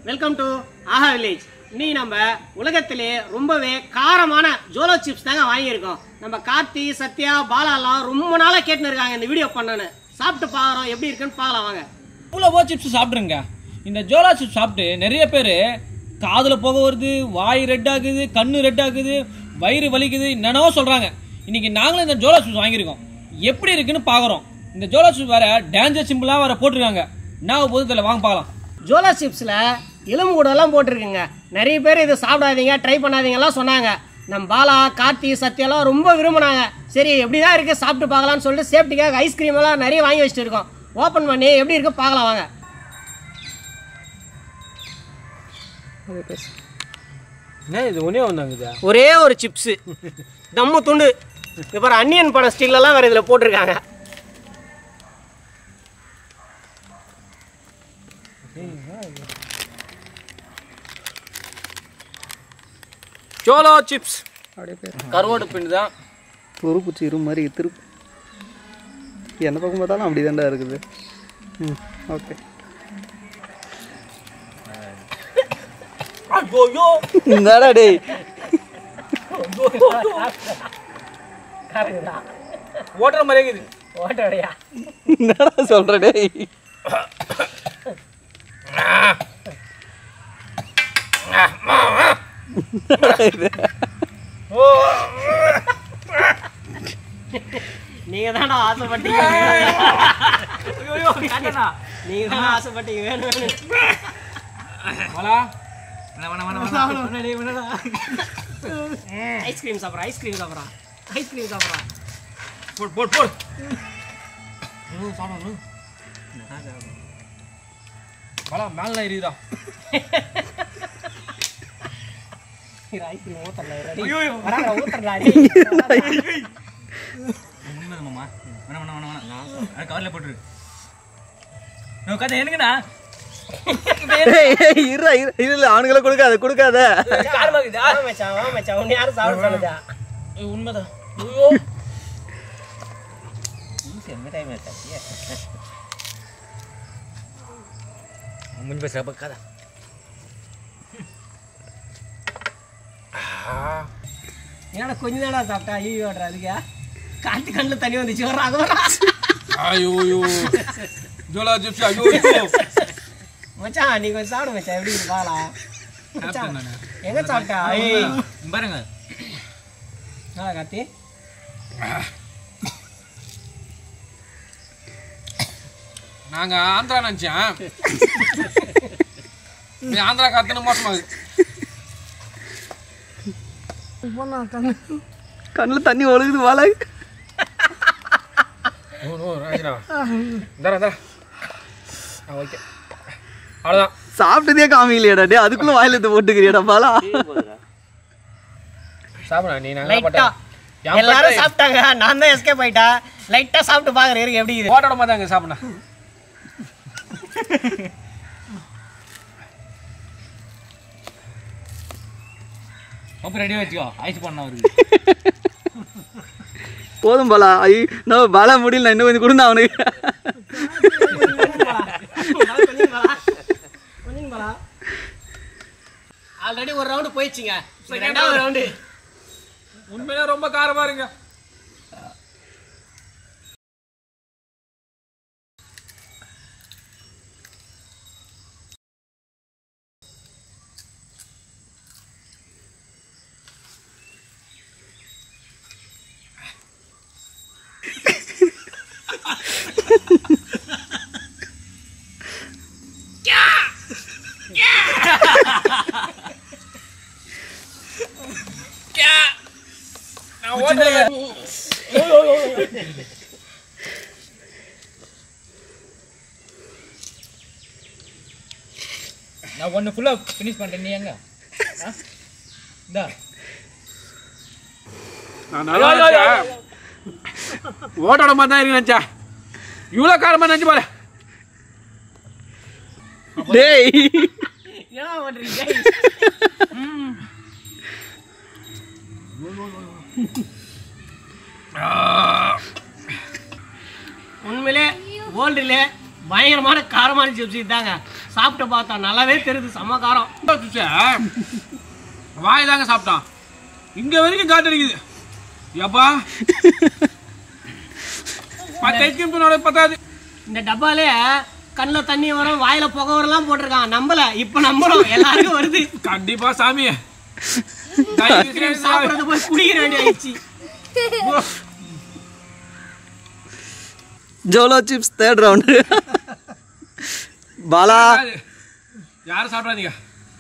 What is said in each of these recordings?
Welcome to Aha village இன்னைக்கு நம்ம உலகத்திலே ரொம்பவே காரமான ஜோலோ சிப்ஸ் தாங்க வாங்கியிருக்கோம் நம்ம கார்த்தி சத்யா பாலாலாம் ரொம்ப நாளாக கேட்டுன்னு இருக்காங்க இந்த வீடியோ பண்ணனு சாப்பிட்டு பார்க்குறோம் எப்படி இருக்குன்னு பார்க்கலாம் வாங்க இவ்வளோ சிப்ஸ் சாப்பிட்ருங்க இந்த ஜோலா சிப்ஸ் சாப்பிட்டு நிறைய பேர் காதில் புகை வருது வாய் ரெட் ஆகுது கண்ணு ரெட் ஆகுது வயிறு வலிக்குது என்னென்னவோ சொல்கிறாங்க இன்னைக்கு நாங்களும் இந்த ஜோலா சிப்ஸ் வாங்கியிருக்கோம் எப்படி இருக்குன்னு பார்க்குறோம் இந்த ஜோலா சிப்ஸ் வேற டேஞ்சர் சிம்பிளாக வேற போட்டிருக்காங்க என்ன போது இதில் வாங்க பார்க்கலாம் ஜோலோ சிப்ஸில் எலும்பு கூடலாம் போட்டிருக்குங்க நிறைய பேர் இது சாப்பிடாதீங்க ட்ரை பண்ணாதீங்கலாம் சொன்னாங்க நம்ம பாலா கார்த்தி சத்யாலாம் ரொம்ப விரும்பினாங்க சரி எப்படி தான் இருக்குது சாப்பிட்டு பார்க்கலாம்னு சொல்லிட்டு சேஃப்டிக்காக ஐஸ்கிரீம் எல்லாம் நிறைய வாங்கி வச்சுட்டு இருக்கோம் ஓப்பன் பண்ணி எப்படி இருக்கு பார்க்கலாம் வாங்க என்ன இது ஒன்றே ஒன்றாங்குதா ஒரே ஒரு சிப்ஸு தம்மு துண்டு இப்போ பாரு அன்னியன் படம் ஸ்டிக்லலாம் வேறு இதில் போட்டிருக்காங்க ஜோலா சிப்ஸ் கருவாடு பின்னு தான் ஒரு பூச்சி இரு மாதிரி திருப்பு எந்த பக்கம் பார்த்தாலும் அப்படி தாண்டா இருக்குது ம் ஓகே இந்தாடா டேய் ஓட்டுற மாதிரியே இருக்குது ஓட்டோடையா என்னடா சொல்ற டேய் நீங்கள் தானே ஆசைப்பட்டீங்க நீங்கள் தானே ஆசைப்பட்டீங்க வேணும் வேணும் ஐஸ்கிரீம் சாப்பிட்றோம் ஐஸ்கிரீம் சாப்பிட்றோம் ஐஸ்கிரீம் சாப்பிட்றோம் போடு போடு போடு இன்னும் சாப்பிடணும் வளா மேலே இருக்குதா ஐஸ்கிரீம் ஊத்தல ஐயோ வராங்க ஊத்துறா உண்மைதாம்மா வேணாம் வேணாம் வேணாம் வேணாம் அது கவரில் போட்டுரு நான் கதை எனக்குண்ணா ஏய் இருடா இரு இல்ல இல்ல அவனுங்களை கொடுக்காத கொடுக்காத காரமாக்குதா வா மச்சான் வா மச்சான் உன்னை யாரும் சாப்பிட சொன்னதா உண்மைதான் ஐயோ ಮುಂದೆ ಬೇಸ ಬಕ್ಕದ என்னடா கொஞ்ச நேரம் சாப்பிட்டா ஐயோ ஓடுற அதுக்கு காட்டு கண்ணில் தண்ணி வந்துச்சு வர்றாங்க வரா ಅಯ್ಯೋ ಅಯ್ಯೋ ಜೋಳ ಚಿಪ್ಸ್ ಅಯ್ಯೋ மச்சான் நீ கொஞ்சம் சாப்பிடு மச்சான் எப்படி இருக்கு பாலா மச்சான் எங்க சாப்பிட்டா ஐய் பாருங்க நல்லா காத்தி நாங்க ஆந்திரா நினைச்சேன் நீ ஆந்திரா காத்துன்னு மோசமாகுது கண்ணில் தண்ணி ஒழுகுது வாழ ஓ ஓ ராஜினாவா தர தர ஓகே அவ்வளோதான் சாப்பிட்டதே காமிக்கலையாடா டே அதுக்குள்ள வாயில எடுத்து போட்டுக்கிறியாடா பாலா சாப்பிடா நீ நாங்கள் லைட்டா எல்லாரும் சாப்பிட்டாங்க நான் தான் எஸ்கேப் ஆயிட்டா லைட்டா சாப்பிட்டு பாக்குறேன் இருக்கு எப்படி இது ஓட்டோட மாதிரி அங்கே சாப்பிடா அப்போ ரெடியாக வச்சுக்கோ ஐஸ் பண்ண வருது போதும் பாலா ஐ நான் பாலா முடியல இன்னும் கொஞ்சம் கொடுங்க அவனுக்கு ஆல்ரெடி ஒரு ரவுண்டு போயிடுச்சுங்க இப்போ ரெண்டாவது ரவுண்டு உண்மையிலே ரொம்ப காரமா இருங்க நான் ஓட்டுறேன் நான் ஒன்று ஃபுல்லாக ஃபினிஷ் பண்ணிட்டேன் நீ எங்க ஆ? இந்தா நான் நல்லா நினைச்சேன் ஓட்டோட மாதிரி தான் இருக்கு நினைச்சேன் இவ்வளோ காரமாக நினச்சி பாரு டேய் என்ன பண்றீங்க உண்மையிலே வேர்ல்டுல பயங்கரமான காரமான சிப்ஸ் இதாங்க சாப்பிட்டு பார்த்தா நல்லாவே தெரியுது செம்ம காரம் சுச்ச வாய் தாங்க சாப்பிட்டான் இங்க வரைக்கும் காத்தடிக்குது எப்பா பத்து ஐஸ்கிரீம் சொன்னாலே பத்தாது இந்த டப்பாலே கண்ணில் தண்ணி வரும் வாயில புகை வரலாம் போட்டிருக்கான் நம்பல இப்ப நம்புறோம் எல்லாருக்கும் வருது கண்டிப்பா சாமி சாப்பிடுறது போய் குடிக்கிற வேண்டிய ஆயிடுச்சு ஜோலோ சிப்ஸ் தேர்ட் ரவுண்டு பாலா யாரும் சாப்பிடாதீங்க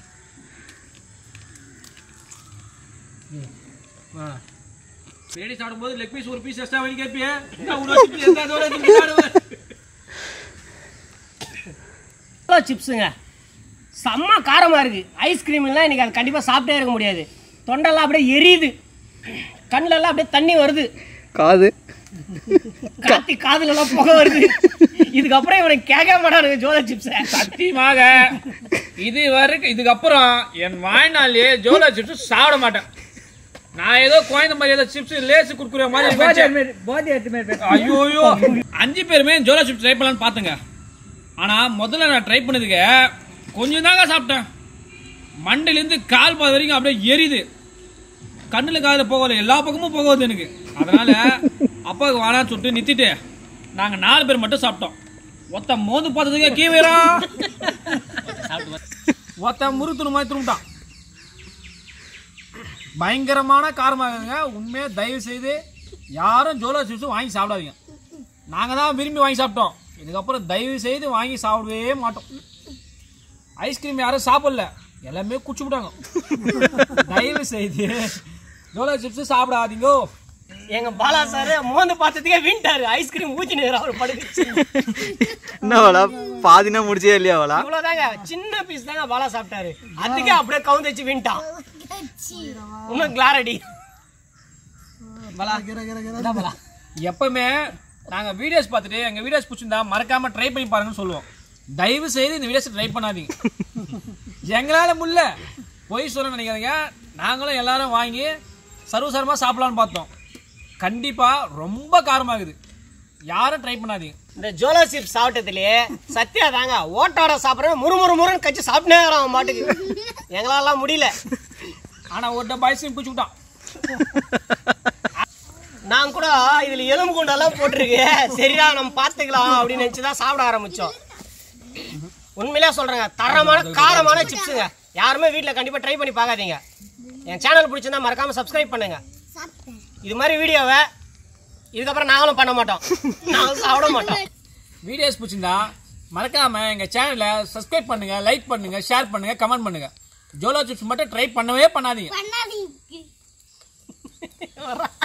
தேடி சாப்பிடும்போது லெக் பீஸ் ஒரு பீஸ் எக்ஸ்ட்ரா வாங்கி கேட்பியே என்ன ஒரு piece extra அதோட திருப்பி சாப்பிடுவேன். சிப்ஸுங்க செம்ம காரமா இருக்கு ஐஸ்கிரீம்லாம் இன்னைக்கு அது கண்டிப்பா சாப்பிட்டே இருக்க முடியாது தொண்டெல்லாம் அப்படியே எரியுது கண்ணுல எல்லாம் அப்படியே தண்ணி வருது காது காத்தி காதுல எல்லாம் புகை வருது இதுக்கப்புறம் இவனை கேட்க மாட்டானுங்க ஜோலா சிப்ஸை சத்தியமாக இது வரைக்கும் இதுக்கப்புறம் என் வாழ்நாள்லயே ஜோலா சிப்ஸ் சாப்பிட மாட்டேன் நான் ஏதோ குழந்த மாதிரி ஏதோ சிப்ஸ் லேஸ் குடுக்குற மாதிரி நினைச்சேன். ஐயோ ஐயோ அஞ்சு பேருமே ஜோலா சிப்ஸ் ட்ரை பண்ணலாம்னு பார்த்துங்க ஆனா முதல்ல நான் ட்ரை பண்ணதுக்கு கொஞ்சம் தாங்க சாப்பிட்டேன் மண்டையிலேருந்து கால் பாதை வரைக்கும் அப்படியே எரியுது கண்ணுல காதுல போகல எல்லா பக்கமும் போகுது எனக்கு அதனால அப்பாவுக்கு வேணாம்னு சொல்லிட்டு நிறுத்திட்டு நாங்க நாலு பேர் மட்டும் சாப்பிட்டோம் ஒத்த மோந்து பார்த்ததுக்கு கீவேரா ஒத்த முறுத்துணு மாதிரி திரும்பிட்டான் பயங்கரமான காரமாகுதுங்க உண்மையா தயவு செய்து யாரும் ஜோலா சிப்ஸ் வாங்கி சாப்பிடாதீங்க நாங்க தான் விரும்பி வாங்கி சாப்பிட்டோம் இதுக்கப்புறம் தயவு செய்து வாங்கி சாப்பிடவே மாட்டோம் ஐஸ்கிரீம் யாரும் சாப்பிடல எல்லாமே குச்சி விட்டாங்க தயவு செய்து ஜோலா சிப்ஸ் சாப்பிடாதீங்கோ எங்க பாலா சார் மோந்து பார்த்ததுக்கே வீண்டாரு ஐஸ்கிரீம் ஊத்தினு அவர் படுக்கு என்ன வாலா பாதினா முடிச்சே இல்லையா வாலா இவ்வளவுதாங்க சின்ன பீஸ் தாங்க பாலா சாப்பிட்டாரு அதுக்கே அப்படியே கவுந்து வச்சு வீண்டான் இன்னும் கிளாரடி பாலா இந்தா பாலா எப்பவுமே நாங்க வீடியோஸ் பார்த்துட்டு எங்க வீடியோஸ் பிடிச்சிருந்தா மறக்காம ட்ரை பண்ணி பாருங்கன்னு சொல்லுவோம் தயவு செய்து இந்த வீடியோஸ் ட்ரை பண்ணாதீங்க எங்களால முடியல பொய் சொல்ல நினைக்காதீங்க நாங்களும் எல்லாரும் வாங்கி சர்வசரமா சாப்பிடலாம்னு பார்த்தோம் கண்டிப்பா ரொம்ப காரமாகுது யாரும் ட்ரை பண்ணாதீங்க இந்த ஜோலோ சிப்ஸ் சாப்பிட்டதுலயே சத்யா தாங்க ஓட்டோட சாப்பிட்றவன் முறு முறு முருன்னு கச்சி சாப்பிட்டே இருக்கிறான் அவன் பாட்டுக்கு எங்களாலாம் முடியல ஆனா ஒரு டப்பா ஐஸ்கிரீம் பிடிச்சி விட்டான் நான் கூட இதுல எலும்பு குண்டெல்லாம் போட்டிருக்கு சரிடா நம்ம பார்த்துக்கலாம் அப்படின்னு நினைச்சு தான் சாப்பிட ஆரம்பிச்சோம் உண்மையிலே சொல்றேங்க தரமான காரமான சிப்ஸுங்க யாருமே வீட்டில் கண்டிப்பா ட்ரை பண்ணி பார்க்காதீங்க என் சேனல் பிடிச்சிருந்தா மறக்காம சப்ஸ்கிரைப் பண்ணுங்க இது மாதிரி வீடியோவை இதுக்கப்புறம் நாங்களும் பண்ண மாட்டோம் நாங்களும் சாப்பிட மாட்டோம் வீடியோஸ் பிடிச்சிருந்தா மறக்காம எங்க சேனலை சப்ஸ்கிரைப் பண்ணுங்க லைக் பண்ணுங்க ஷேர் பண்ணுங்க கமெண்ட் பண்ணுங்க ஜோலோ சிப்ஸ் மட்டும் ட்ரை பண்ணவே பண்ணாதீங்க பண்ணாதீங்க